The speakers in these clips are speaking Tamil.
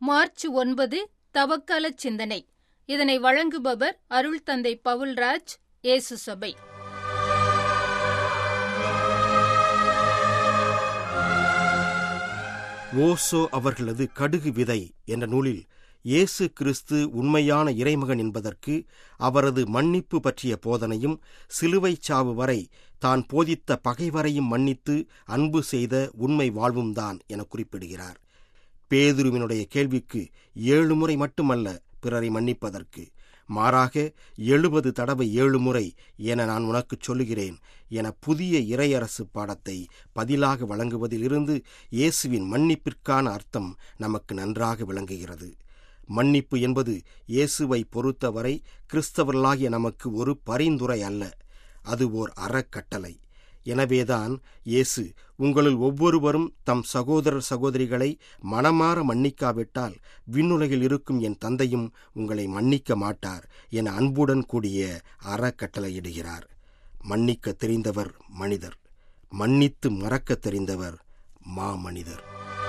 மார்ச் ஒன்பது தவக்கால சிந்தனை இதனை வழங்குபவர் அருள் தந்தை பவுல்ராஜ் இயேசு சபை ஓசோ அவர்களது கடுகு விதை என்ற நூலில் இயேசு கிறிஸ்து உண்மையான இறைமகன் என்பதற்கு அவரது மன்னிப்பு பற்றிய போதனையும் சிலுவைச் சாவு வரை தான் போதித்த பகைவரையும் மன்னித்து அன்பு செய்த உண்மை வாழ்வும்தான் என குறிப்பிடுகிறார் பேதுருவினுடைய கேள்விக்கு ஏழு முறை மட்டுமல்ல பிறரை மன்னிப்பதற்கு மாறாக எழுபது தடவை ஏழு முறை என நான் உனக்குச் சொல்லுகிறேன் என புதிய இறையரசு பாடத்தை பதிலாக வழங்குவதிலிருந்து இயேசுவின் மன்னிப்பிற்கான அர்த்தம் நமக்கு நன்றாக விளங்குகிறது மன்னிப்பு என்பது இயேசுவை பொறுத்தவரை கிறிஸ்தவர்களாகிய நமக்கு ஒரு பரிந்துரை அல்ல அது ஓர் அறக்கட்டளை எனவேதான் இயேசு உங்களில் ஒவ்வொருவரும் தம் சகோதரர் சகோதரிகளை மனமாற மன்னிக்காவிட்டால் விண்ணுலகில் இருக்கும் என் தந்தையும் உங்களை மன்னிக்க மாட்டார் என அன்புடன் கூடிய அறக்கட்டளையிடுகிறார் மன்னிக்க தெரிந்தவர் மனிதர் மன்னித்து மறக்க தெரிந்தவர் மாமனிதர்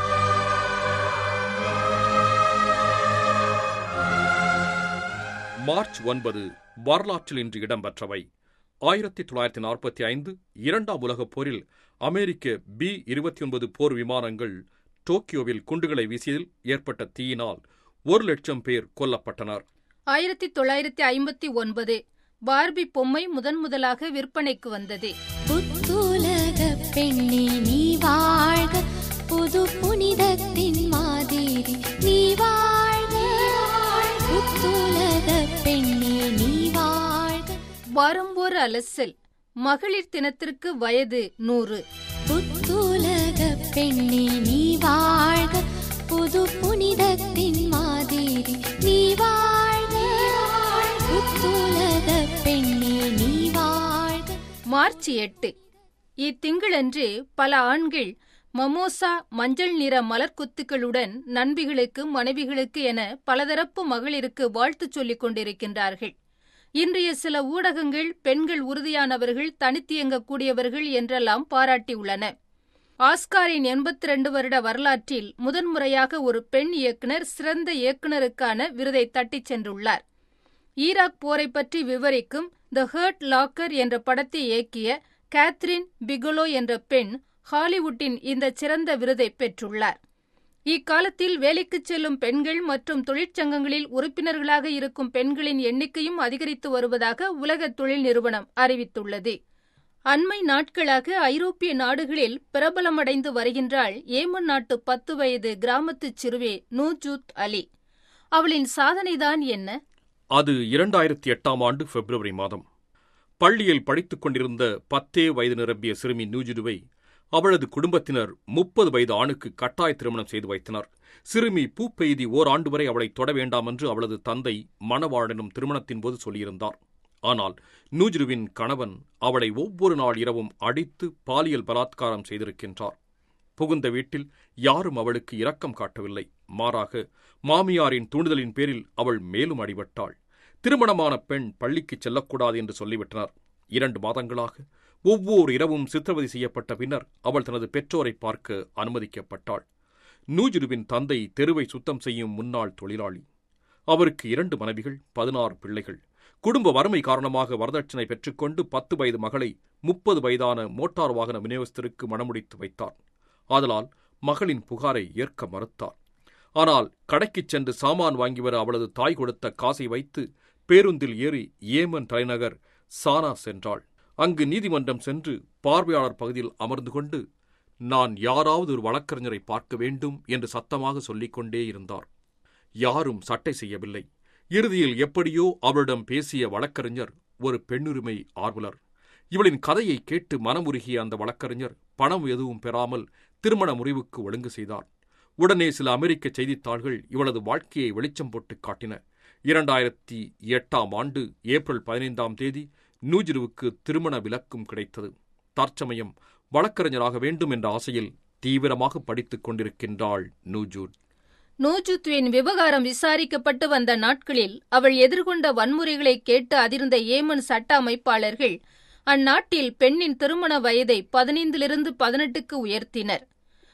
மார்ச் ஒன்பது வரலாற்றில் இன்று இடம்பெற்றவை ஆயிரத்தி தொள்ளாயிரத்தி நாற்பத்தி ஐந்து இரண்டாம் உலகப் போரில் அமெரிக்க பி இருபத்தி ஒன்பது போர் விமானங்கள் டோக்கியோவில் குண்டுகளை வீசியதில் ஏற்பட்ட தீயினால் ஒரு லட்சம் பேர் கொல்லப்பட்டனர் ஆயிரத்தி தொள்ளாயிரத்தி ஐம்பத்தி ஒன்பது பார்பி பொம்மை முதன் முதலாக விற்பனைக்கு வந்தது புத்துலக பெண்ணே நீ வாழ்க புது புனிதத்தின் மாதிரி நீ வாழ்க புத்துலக பெண்ணே நீ வாழ்க வாரம்போர் அலசல் மகளிர் தினத்திற்கு வயது நூறு புத்துலக பெண்ணே நீ வாழ்க புது புனிதத்தின் மாதிரி நீ வாழ்க புத்துலக பெண்ணே நீ வாழ்க மார்ச் எட்டு இத்திங்களன்று பல ஆண்கள் மமோசா மஞ்சள் நிற மலர் கொத்துக்களுடன் நண்பிகளுக்கு மனைவிகளுக்கு என பலதரப்பு மகளிருக்கு வாழ்த்து சொல்லிக் கொண்டிருக்கின்றார்கள் இன்றைய சில ஊடகங்கள் பெண்கள் உறுதியானவர்கள் தனித்தியங்கக்கூடியவர்கள் என்றெல்லாம் பாராட்டியுள்ளன ஆஸ்காரின் எண்பத்தி ரெண்டு வருட வரலாற்றில் முதன்முறையாக ஒரு பெண் இயக்குனர் சிறந்த இயக்குனருக்கான விருதை தட்டிச் சென்றுள்ளார் ஈராக் போரை பற்றி விவரிக்கும் த ஹர்ட் லாக்கர் என்ற படத்தை இயக்கிய கேத்ரின் பிகோலோ என்ற பெண் ஹாலிவுட்டின் இந்த சிறந்த விருதை பெற்றுள்ளார் இக்காலத்தில் வேலைக்குச் செல்லும் பெண்கள் மற்றும் தொழிற்சங்கங்களில் உறுப்பினர்களாக இருக்கும் பெண்களின் எண்ணிக்கையும் அதிகரித்து வருவதாக உலக தொழில் நிறுவனம் அறிவித்துள்ளது அண்மை நாட்களாக ஐரோப்பிய நாடுகளில் பிரபலமடைந்து வருகின்றாள் ஏமன் நாட்டு பத்து வயது கிராமத்துச் சிறுவே நூஜூத் அலி அவளின் சாதனைதான் என்ன அது இரண்டாயிரத்தி எட்டாம் ஆண்டு பிப்ரவரி மாதம் பள்ளியில் படித்துக் கொண்டிருந்த பத்தே வயது நிரம்பிய சிறுமி நூஜுடுவை அவளது குடும்பத்தினர் முப்பது வயது ஆணுக்கு கட்டாய திருமணம் செய்து வைத்தனர் சிறுமி பூ பெய்தி ஓராண்டு வரை அவளை தொட வேண்டாம் என்று அவளது தந்தை மணவாழனும் திருமணத்தின் போது சொல்லியிருந்தார் ஆனால் நூஜ்ருவின் கணவன் அவளை ஒவ்வொரு நாள் இரவும் அடித்து பாலியல் பலாத்காரம் செய்திருக்கின்றார் புகுந்த வீட்டில் யாரும் அவளுக்கு இரக்கம் காட்டவில்லை மாறாக மாமியாரின் தூண்டுதலின் பேரில் அவள் மேலும் அடிபட்டாள் திருமணமான பெண் பள்ளிக்கு செல்லக்கூடாது என்று சொல்லிவிட்டனர் இரண்டு மாதங்களாக ஒவ்வொரு இரவும் சித்திரவதை செய்யப்பட்ட பின்னர் அவள் தனது பெற்றோரை பார்க்க அனுமதிக்கப்பட்டாள் நூஜுருவின் தந்தை தெருவை சுத்தம் செய்யும் முன்னாள் தொழிலாளி அவருக்கு இரண்டு மனைவிகள் பதினாறு பிள்ளைகள் குடும்ப வறுமை காரணமாக வரதட்சணை பெற்றுக்கொண்டு பத்து வயது மகளை முப்பது வயதான மோட்டார் வாகன விநியோகஸ்தருக்கு மணமுடித்து வைத்தார் ஆதலால் மகளின் புகாரை ஏற்க மறுத்தார் ஆனால் கடைக்குச் சென்று சாமான் வாங்கி வர அவளது தாய் கொடுத்த காசை வைத்து பேருந்தில் ஏறி ஏமன் தலைநகர் சானா சென்றாள் அங்கு நீதிமன்றம் சென்று பார்வையாளர் பகுதியில் அமர்ந்து கொண்டு நான் யாராவது ஒரு வழக்கறிஞரை பார்க்க வேண்டும் என்று சத்தமாக சொல்லிக் கொண்டே இருந்தார் யாரும் சட்டை செய்யவில்லை இறுதியில் எப்படியோ அவளிடம் பேசிய வழக்கறிஞர் ஒரு பெண்ணுரிமை ஆர்வலர் இவளின் கதையை கேட்டு மனமுருகிய அந்த வழக்கறிஞர் பணம் எதுவும் பெறாமல் திருமண முறிவுக்கு ஒழுங்கு செய்தார் உடனே சில அமெரிக்க செய்தித்தாள்கள் இவளது வாழ்க்கையை வெளிச்சம் போட்டு காட்டின இரண்டாயிரத்தி எட்டாம் ஆண்டு ஏப்ரல் பதினைந்தாம் தேதி நூஜிருவுக்கு திருமண விலக்கும் கிடைத்தது தற்சமயம் வழக்கறிஞராக வேண்டும் என்ற ஆசையில் தீவிரமாக படித்துக் கொண்டிருக்கின்றாள் நூஜூட் நூஜுத்வின் விவகாரம் விசாரிக்கப்பட்டு வந்த நாட்களில் அவள் எதிர்கொண்ட வன்முறைகளை கேட்டு அதிர்ந்த ஏமன் சட்ட அமைப்பாளர்கள் அந்நாட்டில் பெண்ணின் திருமண வயதை பதினைந்திலிருந்து பதினெட்டுக்கு உயர்த்தினர்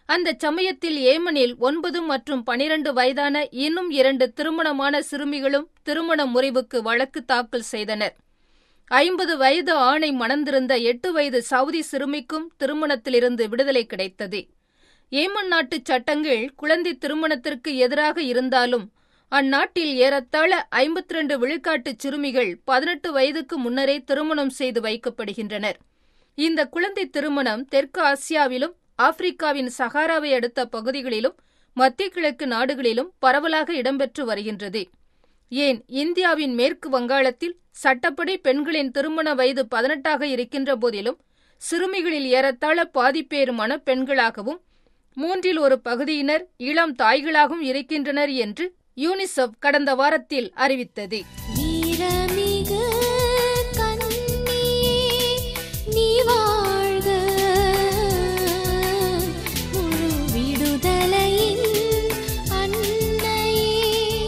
அந்த சமயத்தில் ஏமனில் ஒன்பது மற்றும் பனிரண்டு வயதான இன்னும் இரண்டு திருமணமான சிறுமிகளும் திருமண முறிவுக்கு வழக்கு தாக்கல் செய்தனர் ஐம்பது வயது ஆணை மணந்திருந்த எட்டு வயது சவுதி சிறுமிக்கும் திருமணத்திலிருந்து விடுதலை கிடைத்தது ஏமன் நாட்டு சட்டங்கள் குழந்தை திருமணத்திற்கு எதிராக இருந்தாலும் அந்நாட்டில் ஏறத்தாழ ஐம்பத்தி ரெண்டு விழுக்காட்டு சிறுமிகள் பதினெட்டு வயதுக்கு முன்னரே திருமணம் செய்து வைக்கப்படுகின்றனர் இந்த குழந்தை திருமணம் தெற்கு ஆசியாவிலும் ஆப்பிரிக்காவின் சகாராவை அடுத்த பகுதிகளிலும் மத்திய கிழக்கு நாடுகளிலும் பரவலாக இடம்பெற்று வருகின்றது ஏன் இந்தியாவின் மேற்கு வங்காளத்தில் சட்டப்படி பெண்களின் திருமண வயது பதினெட்டாக இருக்கின்ற போதிலும் சிறுமிகளில் ஏறத்தாழ பாதிப்பேறு மணப்பெண்களாகவும் மூன்றில் ஒரு பகுதியினர் இளம் தாய்களாகவும் இருக்கின்றனர் என்று யூனிசெஃப் கடந்த வாரத்தில் அறிவித்தது வீரமிகு கன்னியே நீ வாழ்க முழு விடுதலையின் அன்னையே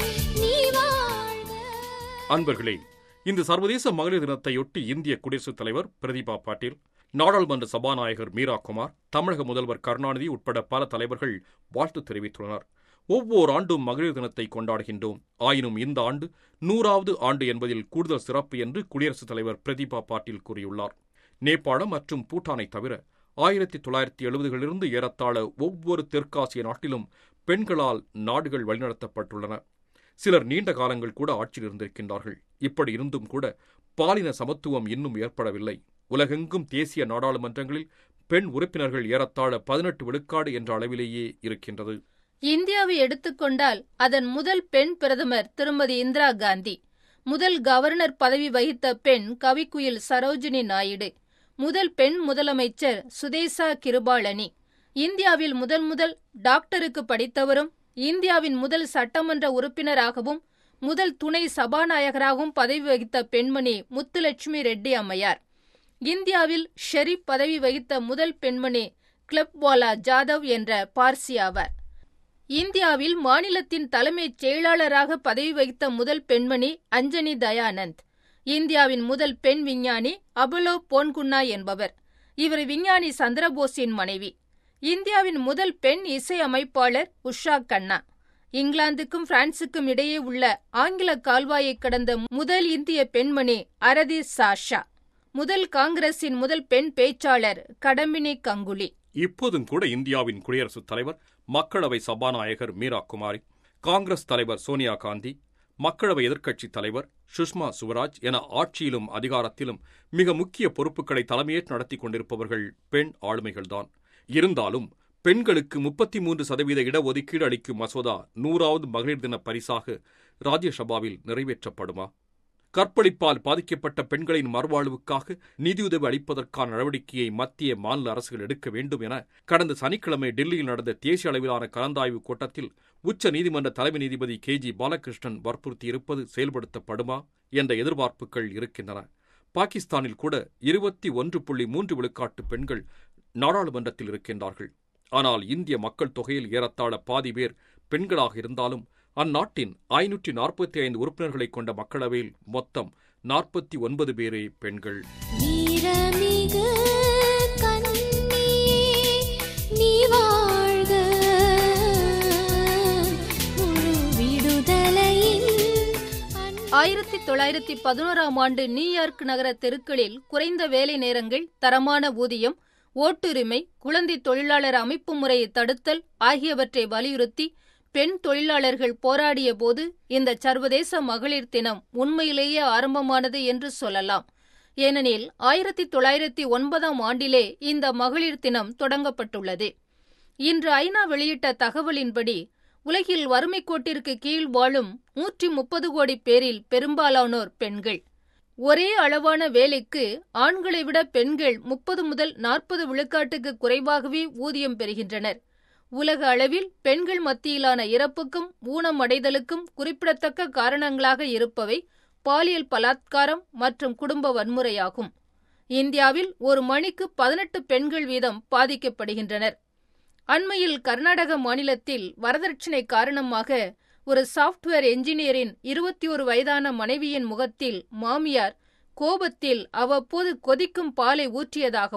நீ வாழ்க அன்பர்களே இந்த சர்வதேச மகளிர் தினத்தையொட்டி இந்திய குடியரசுத் தலைவர் பிரதீபா பாட்டீல் நாடாளுமன்ற சபாநாயகர் மீரா குமார் தமிழக முதல்வர் கருணாநிதி உட்பட பல தலைவர்கள் வாழ்த்து தெரிவித்துள்ளனர் ஒவ்வொரு ஆண்டும் மகளிர் தினத்தை கொண்டாடுகின்றோம் ஆயினும் இந்த ஆண்டு நூறாவது ஆண்டு என்பதில் கூடுதல் சிறப்பு என்று குடியரசுத் தலைவர் பிரதீபா பாட்டீல் கூறியுள்ளார் நேபாளம் மற்றும் பூட்டானை தவிர ஆயிரத்தி தொள்ளாயிரத்தி எழுபதுகளிலிருந்து ஏறத்தாழ ஒவ்வொரு தெற்காசிய நாட்டிலும் பெண்களால் நாடுகள் வழிநடத்தப்பட்டுள்ளன சிலர் நீண்ட காலங்கள் கூட ஆட்சியில் இருந்திருக்கின்றார்கள் இப்படி இருந்தும் கூட பாலின சமத்துவம் இன்னும் ஏற்படவில்லை உலகெங்கும் தேசிய நாடாளுமன்றங்களில் பெண் உறுப்பினர்கள் ஏறத்தாழ பதினெட்டு விழுக்காடு என்ற அளவிலேயே இருக்கின்றது இந்தியாவை எடுத்துக்கொண்டால் அதன் முதல் பெண் பிரதமர் திருமதி இந்திரா காந்தி முதல் கவர்னர் பதவி வகித்த பெண் கவிக்குயில் சரோஜினி நாயுடு முதல் பெண் முதலமைச்சர் சுதேசா கிருபாளனி இந்தியாவில் முதல் முதல் டாக்டருக்கு படித்தவரும் இந்தியாவின் முதல் சட்டமன்ற உறுப்பினராகவும் முதல் துணை சபாநாயகராகவும் பதவி வகித்த பெண்மணி முத்துலட்சுமி ரெட்டி அம்மையார் இந்தியாவில் ஷெரீப் பதவி வகித்த முதல் பெண்மணி கிளப்வாலா ஜாதவ் என்ற பார்சி ஆவார் இந்தியாவில் மாநிலத்தின் தலைமைச் செயலாளராக பதவி வகித்த முதல் பெண்மணி அஞ்சனி தயானந்த் இந்தியாவின் முதல் பெண் விஞ்ஞானி அபுலோ போன்குன்னா என்பவர் இவர் விஞ்ஞானி சந்திரபோஸின் மனைவி இந்தியாவின் முதல் பெண் இசை அமைப்பாளர் உஷா கண்ணா இங்கிலாந்துக்கும் பிரான்சுக்கும் இடையே உள்ள ஆங்கில கால்வாயை கடந்த முதல் இந்திய பெண்மணி அரதி சாஷா முதல் காங்கிரசின் முதல் பெண் பேச்சாளர் கடம்பினி கங்குலி இப்போதும் கூட இந்தியாவின் குடியரசுத் தலைவர் மக்களவை சபாநாயகர் மீரா குமாரி காங்கிரஸ் தலைவர் சோனியா காந்தி மக்களவை எதிர்க்கட்சித் தலைவர் சுஷ்மா சுவராஜ் என ஆட்சியிலும் அதிகாரத்திலும் மிக முக்கிய பொறுப்புகளை தலைமையேற்று நடத்திக் கொண்டிருப்பவர்கள் பெண் ஆளுமைகள்தான் இருந்தாலும் பெண்களுக்கு முப்பத்தி மூன்று சதவீத இடஒதுக்கீடு அளிக்கும் மசோதா நூறாவது மகளிர் தின பரிசாக ராஜ்யசபாவில் நிறைவேற்றப்படுமா கற்பழிப்பால் பாதிக்கப்பட்ட பெண்களின் மறுவாழ்வுக்காக நிதியுதவி அளிப்பதற்கான நடவடிக்கையை மத்திய மாநில அரசுகள் எடுக்க வேண்டும் என கடந்த சனிக்கிழமை டெல்லியில் நடந்த தேசிய அளவிலான கலந்தாய்வு கூட்டத்தில் உச்ச நீதிமன்ற தலைமை நீதிபதி கே ஜி பாலகிருஷ்ணன் வற்புறுத்தியிருப்பது செயல்படுத்தப்படுமா என்ற எதிர்பார்ப்புகள் இருக்கின்றன பாகிஸ்தானில் கூட இருபத்தி ஒன்று புள்ளி மூன்று விழுக்காட்டு பெண்கள் நாடாளுமன்றத்தில் இருக்கின்றார்கள் ஆனால் இந்திய மக்கள் தொகையில் ஏறத்தாழ பாதி பேர் பெண்களாக இருந்தாலும் அந்நாட்டின் ஐநூற்றி நாற்பத்தி ஐந்து உறுப்பினர்களைக் கொண்ட மக்களவையில் மொத்தம் நாற்பத்தி ஒன்பது பேரே பெண்கள் வீரமிகு கன்னியே நீ வாழ்க முழு விடுதலையின் அன்னை ஆயிரத்தி தொள்ளாயிரத்தி பதினோராம் ஆண்டு நியூயார்க் நகர தெருக்களில் குறைந்த வேலை நேரங்கள் தரமான ஊதியம் ஓட்டுரிமை குழந்தை தொழிலாளர் அமைப்பு முறையை தடுத்தல் ஆகியவற்றை வலியுறுத்தி பெண் தொழிலாளர்கள் போராடிய போது இந்த சர்வதேச மகளிர் தினம் உண்மையிலேயே ஆரம்பமானது என்று சொல்லலாம் ஏனெனில் ஆயிரத்தி தொள்ளாயிரத்தி ஒன்பதாம் ஆண்டிலே இந்த மகளிர் தினம் தொடங்கப்பட்டுள்ளது இன்று ஐநா வெளியிட்ட தகவலின்படி உலகில் வறுமை கோட்டிற்கு கீழ் வாழும் நூற்றி முப்பது கோடி பேரில் பெரும்பாலானோர் பெண்கள் ஒரே அளவான வேலைக்கு ஆண்களை விட பெண்கள் முப்பது முதல் நாற்பது விழுக்காட்டுக்கு குறைவாகவே ஊதியம் பெறுகின்றனர் உலக அளவில் பெண்கள் மத்தியிலான இறப்புக்கும் ஊனமடைதலுக்கும் குறிப்பிடத்தக்க காரணங்களாக இருப்பவை பாலியல் பலாத்காரம் மற்றும் குடும்ப வன்முறையாகும் இந்தியாவில் ஒரு மணிக்கு பதினெட்டு பெண்கள் வீதம் பாதிக்கப்படுகின்றனர் அண்மையில் கர்நாடக மாநிலத்தில் வரதட்சணை காரணமாக ஒரு சாஃப்ட்வேர் என்ஜினியரின் இருபத்தி ஒரு வயதான மனைவியின் முகத்தில் மாமியார் கோபத்தில் அவ்வப்போது கொதிக்கும் பாலை ஊற்றியதாகவும்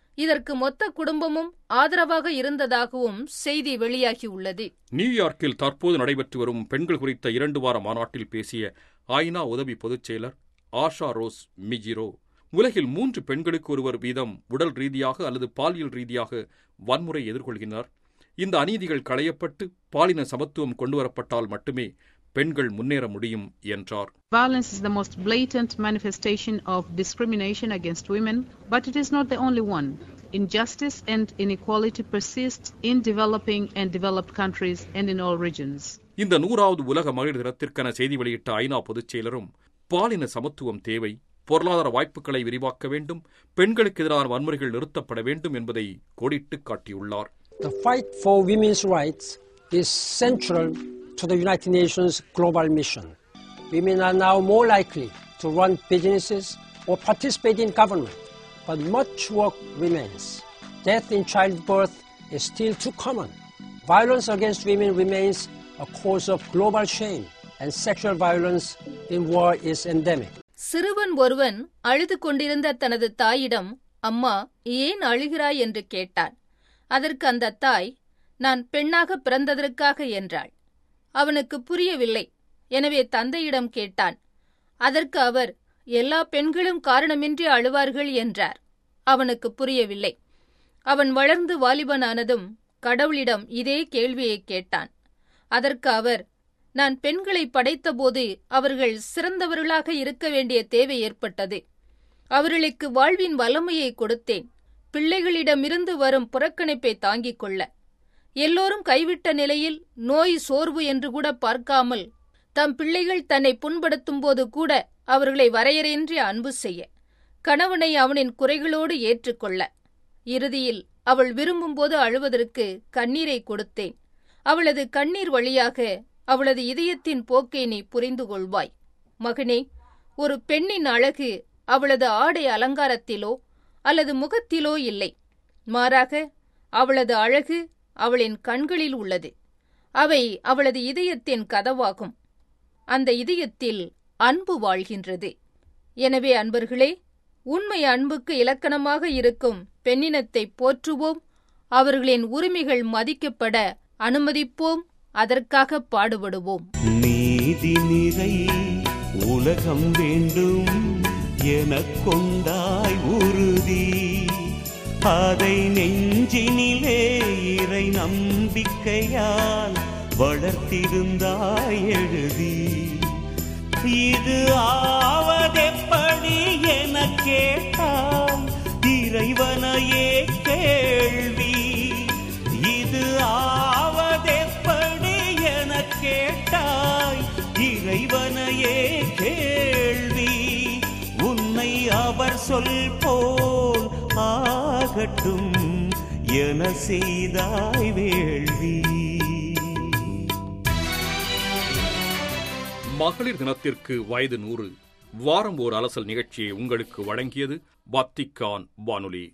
இதற்கு மொத்த குடும்பமும் ஆதரவாக இருந்ததாகவும் செய்தி வெளியாகியுள்ளது நியூயார்க்கில் தற்போது நடைபெற்று வரும் பெண்கள் குறித்த இரண்டு வார மாநாட்டில் பேசிய ஐநா உதவி பொதுச் செயலர் ஆஷா ரோஸ் மிஜிரோ உலகில் மூன்று பெண்களுக்கு ஒருவர் வீதம் உடல் ரீதியாக அல்லது பாலியல் ரீதியாக வன்முறை எதிர்கொள்கின்றனர் இந்த அநீதிகள் களையப்பட்டு பாலின சமத்துவம் கொண்டுவரப்பட்டால் மட்டுமே பெண்கள் முன்னேற முடியும் என்றார் Violence is the most blatant manifestation of discrimination against women, but it is not the only one. Injustice and inequality persist in developing and developed countries and in all regions. இந்த நூறாவது உலக மகளிர் தினத்திற்கென செய்தி வெளியிட்ட ஐநா பொதுச் செயலரும் பாலின சமத்துவம் தேவை பொருளாதார வாய்ப்புகளை விரிவாக்க வேண்டும் பெண்களுக்கு எதிரான வன்முறைகள் நிறுத்தப்பட வேண்டும் என்பதை கோடிட்டு காட்டியுள்ளார் The fight for women's rights is central to the United Nations global mission. Women are now more likely to run businesses or participate in government, but much work remains. Death in childbirth is still too common. Violence against women remains a cause of global shame, and sexual violence in war is endemic. சிறுவன் ஒருவன் அழுது கொண்டிருந்த தனது தாயிடம் அம்மா ஏன் அழுகிறாய் என்று கேட்டான் அதற்கு அந்த தாய் நான் பெண்ணாக பிறந்ததற்காக என்றாள் அவனுக்கு புரியவில்லை எனவே தந்தையிடம் கேட்டான் அதற்கு அவர் எல்லா பெண்களும் காரணமின்றி அழுவார்கள் என்றார் அவனுக்கு புரியவில்லை அவன் வளர்ந்து வாலிபனானதும் கடவுளிடம் இதே கேள்வியை கேட்டான் அதற்கு அவர் நான் பெண்களை படைத்தபோது அவர்கள் சிறந்தவர்களாக இருக்க வேண்டிய தேவை ஏற்பட்டது அவர்களுக்கு வாழ்வின் வல்லமையை கொடுத்தேன் பிள்ளைகளிடமிருந்து வரும் புறக்கணிப்பை தாங்கிக் கொள்ள எல்லோரும் கைவிட்ட நிலையில் நோய் சோர்வு என்று கூட பார்க்காமல் தம் பிள்ளைகள் தன்னை புண்படுத்தும் போது கூட அவர்களை வரையறையின்றி அன்பு செய்ய கணவனை அவனின் குறைகளோடு ஏற்றுக்கொள்ள இறுதியில் அவள் விரும்பும்போது அழுவதற்கு கண்ணீரை கொடுத்தேன் அவளது கண்ணீர் வழியாக அவளது இதயத்தின் போக்கை நீ புரிந்து கொள்வாய் மகனே ஒரு பெண்ணின் அழகு அவளது ஆடை அலங்காரத்திலோ அல்லது முகத்திலோ இல்லை மாறாக அவளது அழகு அவளின் கண்களில் உள்ளது அவை அவளது இதயத்தின் கதவாகும் அந்த இதயத்தில் அன்பு வாழ்கின்றது எனவே அன்பர்களே உண்மை அன்புக்கு இலக்கணமாக இருக்கும் பெண்ணினத்தை போற்றுவோம் அவர்களின் உரிமைகள் மதிக்கப்பட அனுமதிப்போம் அதற்காக பாடுபடுவோம் நீதி நிறை உலகம் வேண்டும் எனக் கொண்டாய் உறுதி அதை நெஞ்சினிலே இறை நம்பிக்கையால் வளர்த்திருந்தாய் எழுதி இது ஆவதெப்படி என கேட்டால் இறைவனையே கேள்வி இது ஆவதெப்படி என கேட்டாய் இறைவனையே கேள்வி உன்னை அவர் சொல் போல் ஆகட்டும் என செய்தாய் வேள்வி மகளிர் தினத்திற்கு வயது நூறு வாரம் ஓர் அலசல் நிகழ்ச்சியை உங்களுக்கு வழங்கியது வத்திக்கான் வானொலி